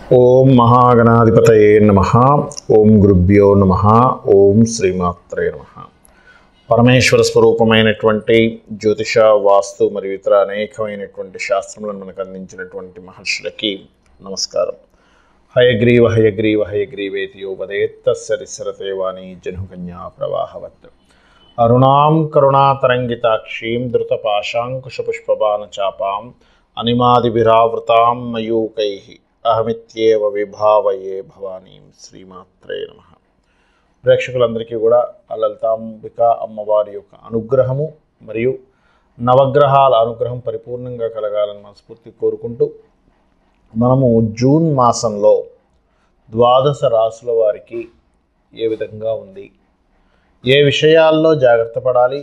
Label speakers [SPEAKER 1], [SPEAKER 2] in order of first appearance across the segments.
[SPEAKER 1] ఓం మహాగణాధిపతయే నమ ఓం గురుభ్యో నమ ఓం శ్రీమాత్రే నమ పరమేశ్వర స్వరూపమైనటువంటి జ్యోతిష వాస్తు మరియు ఇతర అనేకమైనటువంటి శాస్త్రములను మనకు అందించినటువంటి మహర్షులకి నమస్కారం హయగ్రీవ హయగ్రీవ హయగ్రీవేతి యోపదేత్తరిసరతే వాణి జనుకన్యా ప్రవాహవత్ అరుణాం కరుణాతరంగితాక్షీం ధృతపాశాంకుశపుష్పబాణచాపాం అనిమాదిభిరావృతాం మయూకై అహమిత్యేవ విభావయే భవానీం శ్రీమాత్రే నమ ప్రేక్షకులందరికీ కూడా ఆ లలితాంబిక అమ్మవారి యొక్క అనుగ్రహము మరియు నవగ్రహాల అనుగ్రహం పరిపూర్ణంగా కలగాలని మనస్ఫూర్తి కోరుకుంటూ మనము జూన్ మాసంలో ద్వాదశ రాసుల వారికి ఏ విధంగా ఉంది ఏ విషయాల్లో జాగ్రత్త పడాలి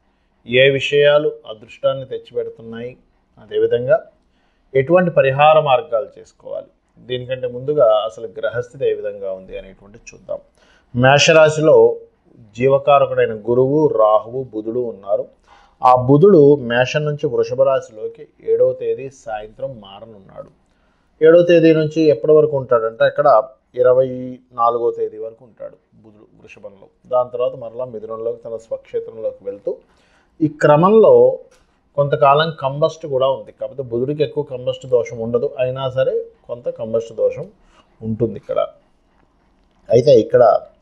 [SPEAKER 1] ఏ విషయాలు అదృష్టాన్ని తెచ్చిపెడుతున్నాయి అదేవిధంగా ఎటువంటి పరిహార మార్గాలు చేసుకోవాలి దీనికంటే ముందుగా అసలు గ్రహస్థితి ఏ విధంగా ఉంది అనేటువంటి చూద్దాం మేషరాశిలో జీవకారకుడైన గురువు రాహువు బుధుడు ఉన్నారు ఆ బుధుడు మేషం నుంచి వృషభ రాశిలోకి ఏడవ తేదీ సాయంత్రం మారనున్నాడు ఏడవ తేదీ నుంచి ఎప్పటి వరకు ఉంటాడంటే అక్కడ ఇరవై నాలుగో తేదీ వరకు ఉంటాడు బుధుడు వృషభంలో దాని తర్వాత మరలా మిథునంలోకి తన స్వక్షేత్రంలోకి వెళ్తూ ఈ క్రమంలో కొంతకాలం కంబస్ట్ కూడా ఉంది కాకపోతే బుధుడికి ఎక్కువ కంబస్ట్ దోషం ఉండదు అయినా సరే కొంత కంబస్ట్ దోషం ఉంటుంది ఇక్కడ అయితే ఇక్కడ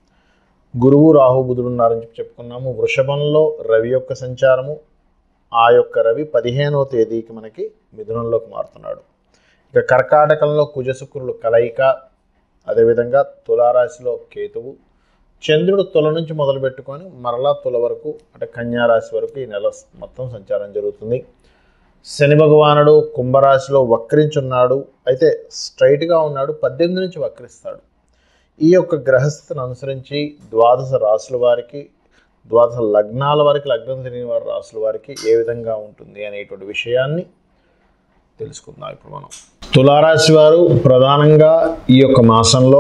[SPEAKER 1] గురువు రాహు బుధుడు ఉన్నారని చెప్పి చెప్పుకున్నాము వృషభంలో రవి యొక్క సంచారము ఆ యొక్క రవి పదిహేనవ తేదీకి మనకి మిథునంలోకి మారుతున్నాడు ఇక కర్కాటకంలో కుజశుక్రులు కలయిక అదేవిధంగా తులారాశిలో కేతువు చంద్రుడు తుల నుంచి మొదలు పెట్టుకొని మరలా తుల వరకు అంటే కన్యా రాశి వరకు ఈ నెల మొత్తం సంచారం జరుగుతుంది శని భగవానుడు కుంభరాశిలో వక్రించున్నాడు అయితే స్ట్రైట్గా ఉన్నాడు పద్దెనిమిది నుంచి వక్రిస్తాడు ఈ యొక్క గ్రహస్థితిని అనుసరించి ద్వాదశ రాసుల వారికి ద్వాదశ లగ్నాల వారికి లగ్నం తెలియని వారి రాసుల వారికి ఏ విధంగా ఉంటుంది అనేటువంటి విషయాన్ని తెలుసుకుందాం ఇప్పుడు మనం తులారాశి వారు ప్రధానంగా ఈ యొక్క మాసంలో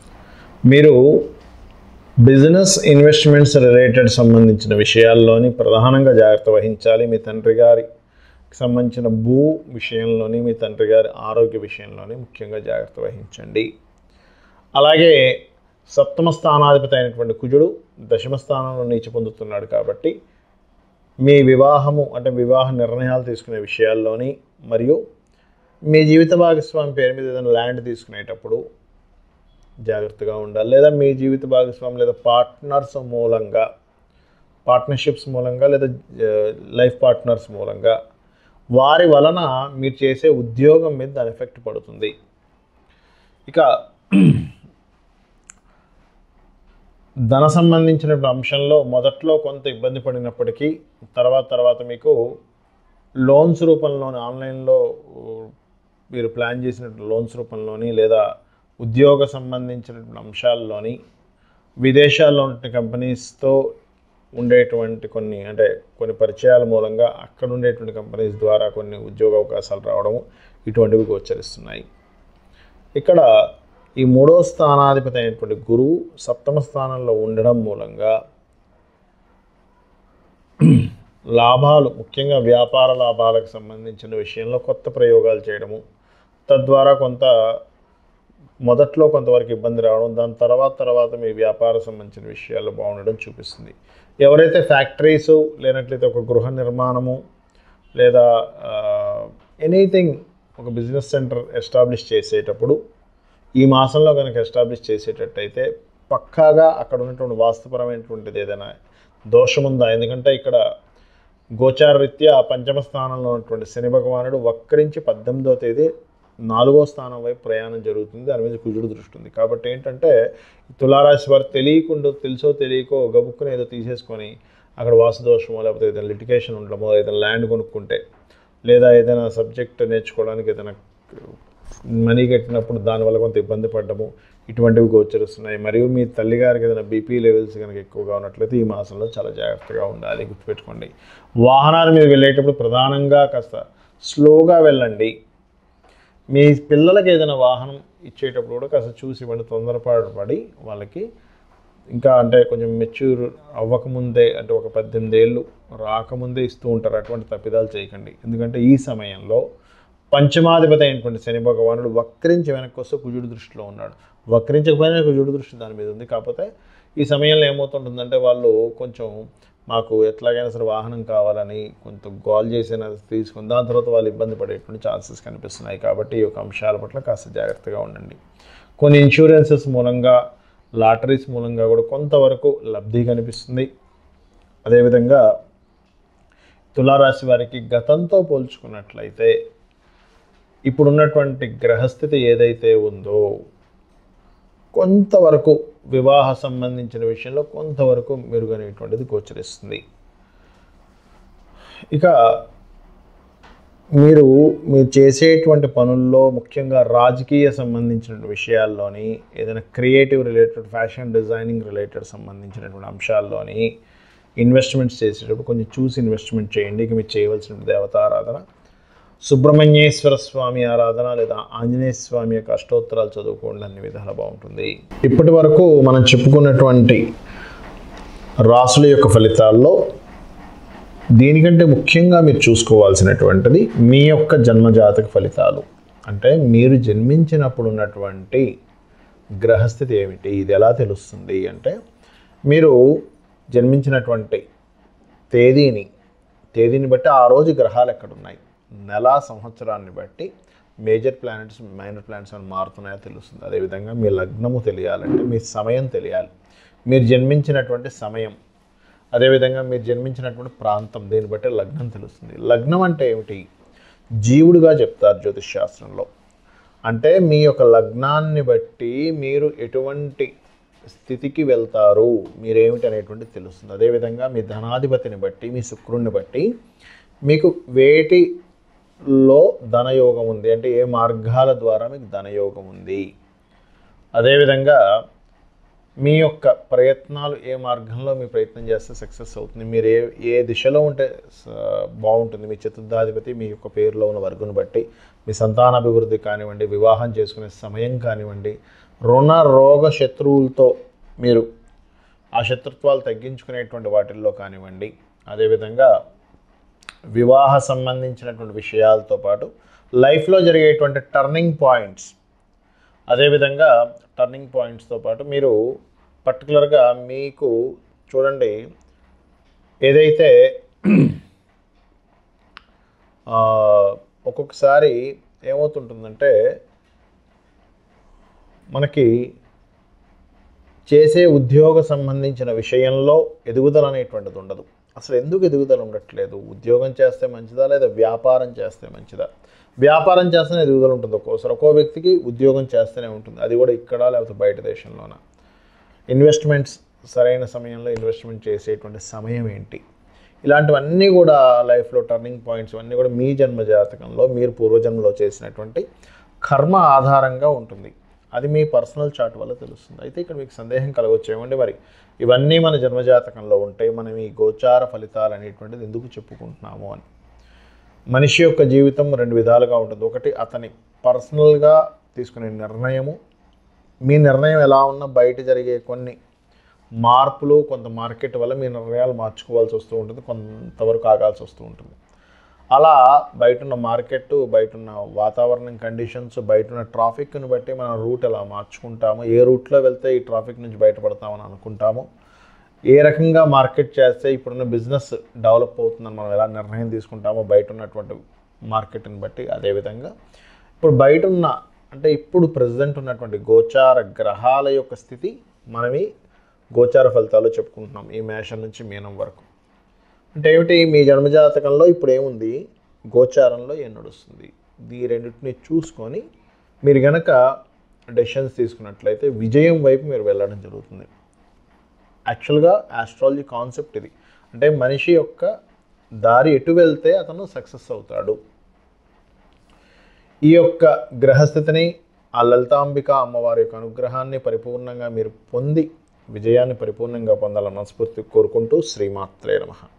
[SPEAKER 1] మీరు బిజినెస్ ఇన్వెస్ట్మెంట్స్ రిలేటెడ్ సంబంధించిన విషయాల్లోని ప్రధానంగా జాగ్రత్త వహించాలి మీ తండ్రి గారికి సంబంధించిన భూ విషయంలోని మీ తండ్రి గారి ఆరోగ్య విషయంలోని ముఖ్యంగా జాగ్రత్త వహించండి అలాగే సప్తమ స్థానాధిపతి అయినటువంటి కుజుడు దశమ స్థానంలో నీచి పొందుతున్నాడు కాబట్టి మీ వివాహము అంటే వివాహ నిర్ణయాలు తీసుకునే విషయాల్లోని మరియు మీ జీవిత భాగస్వామి పేరు మీద ఏదైనా ల్యాండ్ తీసుకునేటప్పుడు జాగ్రత్తగా ఉండాలి లేదా మీ జీవిత భాగస్వామి లేదా పార్ట్నర్స్ మూలంగా పార్ట్నర్షిప్స్ మూలంగా లేదా లైఫ్ పార్ట్నర్స్ మూలంగా వారి వలన మీరు చేసే ఉద్యోగం మీద దాని ఎఫెక్ట్ పడుతుంది ఇక ధన సంబంధించిన అంశంలో మొదట్లో కొంత ఇబ్బంది పడినప్పటికీ తర్వాత తర్వాత మీకు లోన్స్ రూపంలోని ఆన్లైన్లో మీరు ప్లాన్ చేసినట్టు లోన్స్ రూపంలోని లేదా ఉద్యోగ సంబంధించినటువంటి అంశాల్లోని విదేశాల్లో ఉన్న కంపెనీస్తో ఉండేటువంటి కొన్ని అంటే కొన్ని పరిచయాల మూలంగా అక్కడ ఉండేటువంటి కంపెనీస్ ద్వారా కొన్ని ఉద్యోగ అవకాశాలు రావడము ఇటువంటివి గోచరిస్తున్నాయి ఇక్కడ ఈ మూడో స్థానాధిపతి అయినటువంటి గురువు సప్తమ స్థానంలో ఉండడం మూలంగా లాభాలు ముఖ్యంగా వ్యాపార లాభాలకు సంబంధించిన విషయంలో కొత్త ప్రయోగాలు చేయడము తద్వారా కొంత మొదట్లో కొంతవరకు ఇబ్బంది రావడం దాని తర్వాత తర్వాత మీ వ్యాపార సంబంధించిన విషయాల్లో బాగుండడం చూపిస్తుంది ఎవరైతే ఫ్యాక్టరీస్ లేనట్లయితే ఒక గృహ నిర్మాణము లేదా ఎనీథింగ్ ఒక బిజినెస్ సెంటర్ ఎస్టాబ్లిష్ చేసేటప్పుడు ఈ మాసంలో కనుక ఎస్టాబ్లిష్ చేసేటట్టయితే పక్కాగా అక్కడ ఉన్నటువంటి వాస్తుపరమైనటువంటిది ఏదైనా దోషం ఉందా ఎందుకంటే ఇక్కడ గోచార రీత్యా పంచమ స్థానంలో ఉన్నటువంటి శని భగవానుడు వక్రించి పద్దెనిమిదో తేదీ నాలుగో స్థానం వైపు ప్రయాణం జరుగుతుంది దాని మీద కుజుడు దృష్టి ఉంది కాబట్టి ఏంటంటే తులారాశి వారు తెలియకుండా తెలుసో తెలియకో గబుక్కుని ఏదో తీసేసుకొని అక్కడ వాసుదోషమో లేకపోతే ఏదైనా లిటికేషన్ ఉండడమో ఏదైనా ల్యాండ్ కొనుక్కుంటే లేదా ఏదైనా సబ్జెక్ట్ నేర్చుకోవడానికి ఏదైనా మనీ కట్టినప్పుడు దానివల్ల కొంత ఇబ్బంది పడ్డము ఇటువంటివి గోచరిస్తున్నాయి మరియు మీ తల్లిగారికి ఏదైనా బీపీ లెవెల్స్ కనుక ఎక్కువగా ఉన్నట్లయితే ఈ మాసంలో చాలా జాగ్రత్తగా ఉండాలి గుర్తుపెట్టుకోండి వాహనాల మీద వెళ్ళేటప్పుడు ప్రధానంగా కాస్త స్లోగా వెళ్ళండి మీ పిల్లలకి ఏదైనా వాహనం ఇచ్చేటప్పుడు కూడా కాస్త చూసి ఇవ్వండి తొందరపాటు పడి వాళ్ళకి ఇంకా అంటే కొంచెం మెచ్యూర్ అవ్వకముందే అంటే ఒక పద్దెనిమిది ఏళ్ళు రాకముందే ఇస్తూ ఉంటారు అటువంటి తప్పిదాలు చేయకండి ఎందుకంటే ఈ సమయంలో పంచమాధిపతి అయినటువంటి శని భగవానుడు వక్రించి వెనక్కి వస్తే కుజుడు దృష్టిలో ఉన్నాడు వక్రించకపోయినా కుజుడు దృష్టి దాని మీద ఉంది కాకపోతే ఈ సమయంలో ఏమవుతుంటుందంటే వాళ్ళు కొంచెం మాకు ఎట్లాగైనా సరే వాహనం కావాలని కొంత గోల్ చేసిన తీసుకుని దాని తర్వాత వాళ్ళు ఇబ్బంది పడేటువంటి ఛాన్సెస్ కనిపిస్తున్నాయి కాబట్టి ఈ యొక్క అంశాల పట్ల కాస్త జాగ్రత్తగా ఉండండి కొన్ని ఇన్సూరెన్సెస్ మూలంగా లాటరీస్ మూలంగా కూడా కొంతవరకు లబ్ధి కనిపిస్తుంది అదేవిధంగా తులారాశి వారికి గతంతో పోల్చుకున్నట్లయితే ఇప్పుడున్నటువంటి గ్రహస్థితి ఏదైతే ఉందో కొంతవరకు వివాహ సంబంధించిన విషయంలో కొంతవరకు మెరుగనేటువంటిది గోచరిస్తుంది ఇక మీరు మీరు చేసేటువంటి పనుల్లో ముఖ్యంగా రాజకీయ సంబంధించిన విషయాల్లోని ఏదైనా creative related fashion designing related సంబంధించినటువంటి అంశాల్లోని ఇన్వెస్ట్మెంట్స్ చేసేటప్పుడు కొంచెం చూసి ఇన్వెస్ట్మెంట్ చేయండి ఇక మీరు చేయవలసిన దేవతారాధన సుబ్రహ్మణ్యేశ్వర స్వామి ఆరాధన లేదా ఆంజనేయ స్వామి యొక్క అష్టోత్తరాలు చదువుకోండి అన్ని విధాల బాగుంటుంది ఇప్పటి వరకు మనం చెప్పుకున్నటువంటి రాసుల యొక్క ఫలితాల్లో దీనికంటే ముఖ్యంగా మీరు చూసుకోవాల్సినటువంటిది మీ యొక్క జన్మజాతక ఫలితాలు అంటే మీరు జన్మించినప్పుడు ఉన్నటువంటి గ్రహస్థితి ఏమిటి ఇది ఎలా తెలుస్తుంది అంటే మీరు జన్మించినటువంటి తేదీని తేదీని బట్టి ఆ రోజు గ్రహాలు ఎక్కడ ఉన్నాయి నెల సంవత్సరాన్ని బట్టి మేజర్ ప్లానెట్స్ మైనర్ ప్లానెట్స్ అని మారుతున్నాయో తెలుస్తుంది అదేవిధంగా మీ లగ్నము తెలియాలంటే మీ సమయం తెలియాలి మీరు జన్మించినటువంటి సమయం అదేవిధంగా మీరు జన్మించినటువంటి ప్రాంతం దీన్ని బట్టి లగ్నం తెలుస్తుంది లగ్నం అంటే ఏమిటి జీవుడుగా చెప్తారు జ్యోతిష్ శాస్త్రంలో అంటే మీ యొక్క లగ్నాన్ని బట్టి మీరు ఎటువంటి స్థితికి వెళ్తారు మీరేమిటి అనేటువంటి తెలుస్తుంది అదేవిధంగా మీ ధనాధిపతిని బట్టి మీ శుక్రుడిని బట్టి మీకు వేటిలో ధనయోగం ఉంది అంటే ఏ మార్గాల ద్వారా మీకు ధనయోగం ఉంది అదేవిధంగా మీ యొక్క ప్రయత్నాలు ఏ మార్గంలో మీ ప్రయత్నం చేస్తే సక్సెస్ అవుతుంది మీరు ఏ ఏ దిశలో ఉంటే స- బాగుంటుంది మీ చతుర్థాధిపతి మీ యొక్క పేరులో ఉన్న వర్గును బట్టి మీ సంతానాభివృద్ధి కానివ్వండి వివాహం చేసుకునే సమయం కానివ్వండి రుణ రోగ శత్రువులతో మీరు ఆ శత్రుత్వాలు తగ్గించుకునేటువంటి వాటిల్లో కానివ్వండి అదేవిధంగా వివాహ సంబంధించినటువంటి విషయాలతో పాటు లైఫ్లో జరిగేటువంటి టర్నింగ్ పాయింట్స్ అదేవిధంగా టర్నింగ్ పాయింట్స్తో పాటు మీరు పర్టికులర్గా మీకు చూడండి ఏదైతే ఆ, ఒక్కొక్కసారి ఏమవుతుంటుందంటే మనకి చేసే ఉద్యోగ సంబంధించిన విషయంలో ఎదుగుదల అనేటువంటిది ఉండదు అసలు ఎందుకు ఎదుగుదల ఉండట్లేదు ఉద్యోగం చేస్తే మంచిదా లేదా వ్యాపారం చేస్తే మంచిదా వ్యాపారం చేస్తేనే ఎదుగుదల ఉంటుంది ఒక్కోసారి ఒక్కో వ్యక్తికి ఉద్యోగం చేస్తూనే ఉంటుంది అది కూడా ఇక్కడ లేకపోతే బయట దేశంలోన ఇన్వెస్ట్మెంట్స్ సరైన సమయంలో ఇన్వెస్ట్మెంట్ చేసేటువంటి సమయం ఏంటి ఇలాంటివన్నీ కూడా లైఫ్లో టర్నింగ్ పాయింట్స్ ఇవన్నీ కూడా మీ జన్మ జాతకంలో మీరు పూర్వజన్మలో చేసినటువంటి కర్మ ఆధారంగా ఉంటుంది అది మీ పర్సనల్ చార్ట్ వల్ల తెలుస్తుంది అయితే ఇక్కడ మీకు సందేహం కలగవచ్చు ఏమండి మరి ఇవన్నీ మన జన్మజాతకంలో ఉంటాయి మనం ఈ గోచార ఫలితాలు అనేటువంటిది ఎందుకు చెప్పుకుంటున్నాము అని మనిషి యొక్క జీవితం రెండు విధాలుగా ఉంటుంది ఒకటి అతని పర్సనల్గా తీసుకునే నిర్ణయము మీ నిర్ణయం ఎలా ఉన్నా బయట జరిగే కొన్ని మార్పులు కొంత మార్కెట్ వల్ల మీ నిర్ణయాలు మార్చుకోవాల్సి వస్తూ ఉంటుంది కొంతవరకు ఆగాల్సి వస్తూ ఉంటుంది అలా బయట ఉన్న మార్కెట్ బయట ఉన్న వాతావరణం కండిషన్స్ బయట ఉన్న ట్రాఫిక్ని బట్టి మనం రూట్ ఎలా మార్చుకుంటాము ఏ రూట్లో వెళ్తే ఈ ట్రాఫిక్ నుంచి బయటపడతామని అనుకుంటాము ఏ రకంగా మార్కెట్ చేస్తే ఇప్పుడున్న బిజినెస్ డెవలప్ అవుతుందని మనం ఎలా నిర్ణయం తీసుకుంటామో బయట ఉన్నటువంటి మార్కెట్ని బట్టి అదేవిధంగా ఇప్పుడు బయట ఉన్న అంటే ఇప్పుడు ప్రజెంట్ ఉన్నటువంటి గోచార గ్రహాల యొక్క స్థితి మనమి గోచార ఫలితాలు చెప్పుకుంటున్నాం ఈ మేషం నుంచి మీనం వరకు అంటే ఏమిటి మీ జన్మజాతకంలో ఇప్పుడు ఏముంది గోచారంలో ఏం నడుస్తుంది ఈ రెండింటిని చూసుకొని మీరు గనక డెసిషన్స్ తీసుకున్నట్లయితే విజయం వైపు మీరు వెళ్ళడం జరుగుతుంది యాక్చువల్గా ఆస్ట్రాలజీ కాన్సెప్ట్ ఇది అంటే మనిషి యొక్క దారి ఎటు వెళ్తే అతను సక్సెస్ అవుతాడు ఈ యొక్క గ్రహస్థితిని ఆ లలితాంబిక అమ్మవారి యొక్క అనుగ్రహాన్ని పరిపూర్ణంగా మీరు పొంది విజయాన్ని పరిపూర్ణంగా పొందాలని మనస్ఫూర్తి కోరుకుంటూ శ్రీమాత్రే నమః